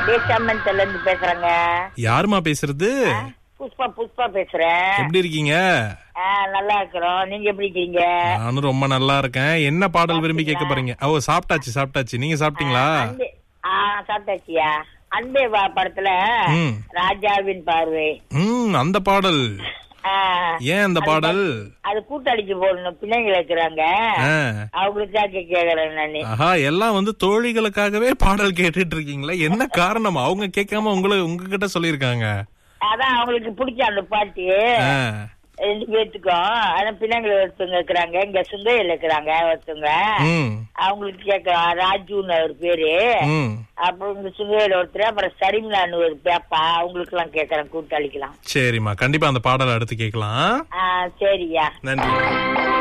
தேசாமந்தல இருந்து பேசுறேங்க யாருமா பேசுறது புஷ்பா புஷ்பா பேசுறேன் எப்படி இருக்கீங்க ஆ, நல்லா இருக்கிறோம் நீங்க எப்படி இருக்கீங்க நானும் ரொம்ப நல்லா இருக்கேன் என்ன பாடல் விரும்பி கேட்க போறீங்க ஓ சாப்பிட்டாச்சு சாப்பிட்டாச்சு நீங்க சாப்பிட்டீங்களா அன்பே ஆ சாப்பிட்டாச்சியா அன்பே வா படத்துல ம். ராஜாவின் பார்வை ம் அந்த பாடல் ஆ, ஏன் அந்த பாடல் அது கூட்டடிச்சு போடணும் பிள்ளைங்க இருக்கிறாங்க ஆ. அவங்களுக்காக கேக்குறேன் நானு ஆஹா எல்லாம் வந்து தோழிகளுக்காகவே பாடல் கேட்டுட்டு இருக்கீங்களா என்ன காரணம் அவங்க கேட்காம உங்களை உங்ககிட்ட சொல்லியிருக்காங்க அதான் அவங்களுக்கு பிடிச்ச அந்த பாட்டு ஆ. ரெண்டு பேத்துக்கும் அதான் பிள்ளைங்க ஒருத்தவங்க இருக்கிறாங்க இங்க சுங்கையில இருக்கிறாங்க ஒருத்தவங்க ம் அவங்களுக்கு கேட்கலாம் ராஜுன்னு ஒரு பேரு ம் அப்புறம் இந்த சுங்கையில ஒருத்தர் அப்புறம் சரிமிலான்னு ஒரு பேப்பா அவங்களுக்கு எல்லாம் கேக்குறேன் கூட்டளிக்கலாம் சரிம்மா கண்டிப்பா அந்த பாடல் அடுத்து கேட்கலாம் ஆ சரியா நன்றி